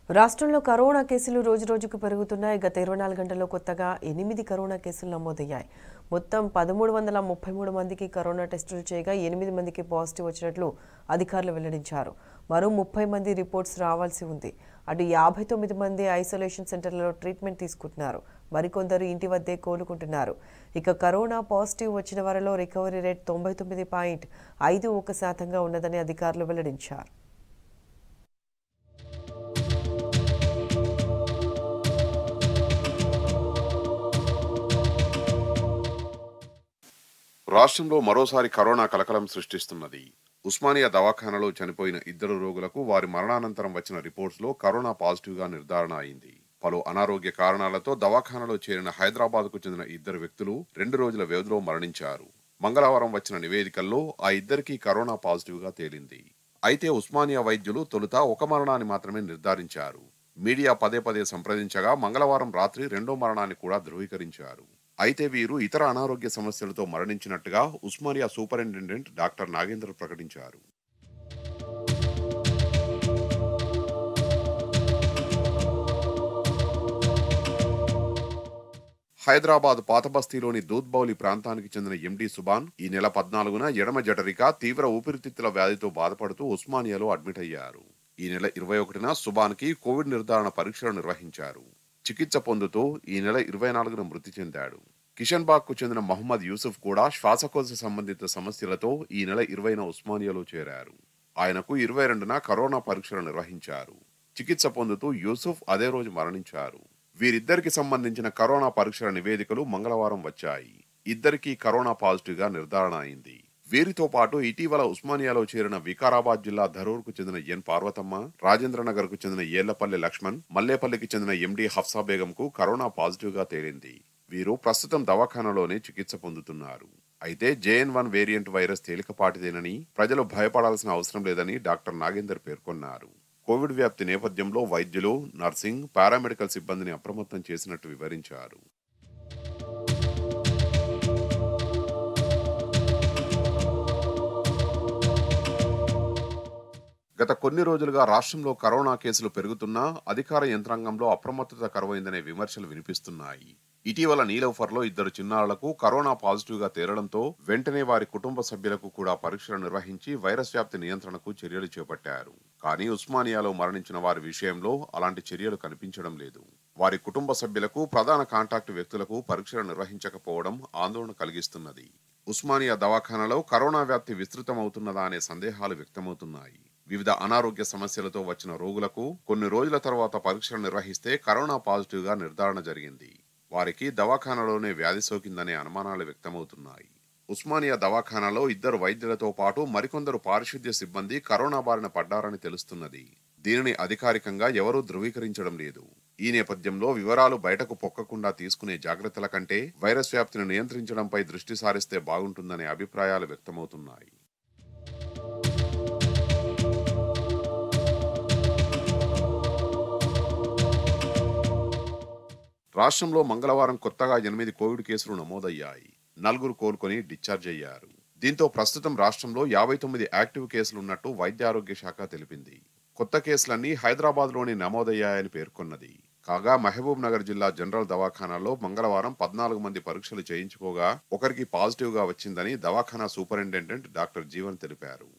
రాష్ట్రంలో కరోనా కేసులు రోజురోజుకు పెరుగుతున్నాయి గత ఇరవై నాలుగు గంటల్లో కొత్తగా ఎనిమిది కరోనా కేసులు నమోదయ్యాయి మొత్తం పదమూడు వందల ముప్పై మూడు మందికి కరోనా టెస్టులు చేయగా ఎనిమిది మందికి పాజిటివ్ వచ్చినట్లు అధికారులు వెల్లడించారు మరో ముప్పై మంది రిపోర్ట్స్ రావాల్సి ఉంది అటు యాభై తొమ్మిది మంది ఐసోలేషన్ సెంటర్లలో ట్రీట్మెంట్ తీసుకుంటున్నారు మరికొందరు ఇంటి వద్దే కోలుకుంటున్నారు ఇక కరోనా పాజిటివ్ వచ్చిన వారిలో రికవరీ రేట్ తొంభై తొమ్మిది పాయింట్ ఐదు ఒక శాతంగా ఉన్నదని అధికారులు వెల్లడించారు రాష్ట్రంలో మరోసారి కరోనా కలకలం సృష్టిస్తున్నది ఉస్మానియా దవాఖానలో చనిపోయిన ఇద్దరు రోగులకు వారి మరణానంతరం వచ్చిన రిపోర్ట్స్లో కరోనా పాజిటివ్గా నిర్ధారణ అయింది పలు అనారోగ్య కారణాలతో దవాఖానలో చేరిన హైదరాబాద్కు చెందిన ఇద్దరు వ్యక్తులు రెండు రోజుల వ్యవధిలో మరణించారు మంగళవారం వచ్చిన నివేదికల్లో ఆ ఇద్దరికీ కరోనా పాజిటివ్గా తేలింది అయితే ఉస్మానియా వైద్యులు తొలుత ఒక మరణాన్ని మాత్రమే నిర్ధారించారు మీడియా పదే పదే సంప్రదించగా మంగళవారం రాత్రి రెండో మరణాన్ని కూడా ధృవీకరించారు అయితే వీరు ఇతర అనారోగ్య సమస్యలతో మరణించినట్టుగా ఉస్మానియా సూపరింటెండెంట్ డాక్టర్ నాగేంద్ర ప్రకటించారు హైదరాబాద్ పాతబస్తీలోని దూద్బౌలి ప్రాంతానికి చెందిన ఎండి సుబాన్ ఈ నెల పద్నాలుగున ఎడమ జఠరిక తీవ్ర ఊపిరితిత్తుల వ్యాధితో బాధపడుతూ ఉస్మానియాలో అడ్మిట్ అయ్యారు ఈ నెల ఇరవై ఒకటిన సుబాన్కి కోవిడ్ నిర్ధారణ పరీక్షలు నిర్వహించారు చికిత్స పొందుతూ ఈ నెల ఇరవై నాలుగున మృతి చెందాడు కిషన్ బాగ్ కు చెందిన మహమ్మద్ యూసుఫ్ కూడా శ్వాసకోశ సంబంధిత సమస్యలతో ఈ నెల ఇరవైన ఉస్మానియాలో చేరారు ఆయనకు ఇరవై రెండున కరోనా పరీక్షలు నిర్వహించారు చికిత్స పొందుతూ యూసుఫ్ అదే రోజు మరణించారు వీరిద్దరికి సంబంధించిన కరోనా పరీక్షల నివేదికలు మంగళవారం వచ్చాయి ఇద్దరికీ కరోనా పాజిటివ్ గా నిర్ధారణ అయింది వీరితో పాటు ఇటీవల ఉస్మానియాలో చేరిన వికారాబాద్ జిల్లా ధరూర్కు చెందిన ఎన్ పార్వతమ్మ రాజేంద్రనగర్ కు చెందిన ఏళ్లపల్లి లక్ష్మణ్ మల్లేపల్లికి చెందిన ఎండి హఫ్సా బేగం కు కరోనా పాజిటివ్ గా తేలింది వీరు ప్రస్తుతం దవాఖానలోనే చికిత్స పొందుతున్నారు అయితే జేఎన్ వన్ వేరియంట్ వైరస్ తేలికపాటిదేనని ప్రజలు భయపడాల్సిన అవసరం లేదని డాక్టర్ నాగేందర్ పేర్కొన్నారు కోవిడ్ వ్యాప్తి నేపథ్యంలో వైద్యులు నర్సింగ్ పారామెడికల్ సిబ్బందిని అప్రమత్తం చేసినట్టు వివరించారు గత కొన్ని రోజులుగా రాష్ట్రంలో కరోనా కేసులు పెరుగుతున్నా అధికార యంత్రాంగంలో అప్రమత్తత కరువైందనే విమర్శలు వినిపిస్తున్నాయి ఇటీవల నీలోఫర్లో ఇద్దరు చిన్నారులకు కరోనా పాజిటివ్ గా తేలడంతో వెంటనే వారి కుటుంబ సభ్యులకు కూడా పరీక్షలు నిర్వహించి వైరస్ వ్యాప్తి నియంత్రణకు చర్యలు చేపట్టారు కానీ ఉస్మానియాలో మరణించిన వారి విషయంలో అలాంటి చర్యలు కనిపించడం లేదు వారి కుటుంబ సభ్యులకు ప్రధాన కాంటాక్ట్ వ్యక్తులకు పరీక్షలు నిర్వహించకపోవడం ఆందోళన కలిగిస్తున్నది ఉస్మానియా దవాఖానలో కరోనా వ్యాప్తి విస్తృతమవుతున్నదా అనే సందేహాలు వ్యక్తమవుతున్నాయి వివిధ అనారోగ్య సమస్యలతో వచ్చిన రోగులకు కొన్ని రోజుల తర్వాత పరీక్షలు నిర్వహిస్తే కరోనా పాజిటివ్ గా నిర్ధారణ జరిగింది వారికి దవాఖానలోనే వ్యాధి సోకిందనే అనుమానాలు వ్యక్తమవుతున్నాయి ఉస్మానియా దవాఖానాలో ఇద్దరు వైద్యులతో పాటు మరికొందరు పారిశుద్ధ్య సిబ్బంది కరోనా బారిన పడ్డారని తెలుస్తున్నది దీనిని అధికారికంగా ఎవరూ ధృవీకరించడం లేదు ఈ నేపథ్యంలో వివరాలు బయటకు పొక్కకుండా తీసుకునే జాగ్రత్తల కంటే వైరస్ వ్యాప్తిని నియంత్రించడంపై దృష్టి సారిస్తే బాగుంటుందనే అభిప్రాయాలు వ్యక్తమవుతున్నాయి రాష్ట్రంలో మంగళవారం కొత్తగా ఎనిమిది కోవిడ్ కేసులు నమోదయ్యాయి నలుగురు కోలుకొని డిశ్చార్జ్ అయ్యారు దీంతో ప్రస్తుతం రాష్ట్రంలో యాభై తొమ్మిది యాక్టివ్ కేసులు ఉన్నట్టు వైద్య ఆరోగ్య శాఖ తెలిపింది కొత్త కేసులన్నీ హైదరాబాద్లోని నమోదయ్యాయని పేర్కొన్నది కాగా మహబూబ్ నగర్ జిల్లా జనరల్ దవాఖానాలో మంగళవారం పద్నాలుగు మంది పరీక్షలు చేయించుకోగా ఒకరికి పాజిటివ్ గా వచ్చిందని దవాఖానా సూపరింటెండెంట్ డాక్టర్ జీవన్ తెలిపారు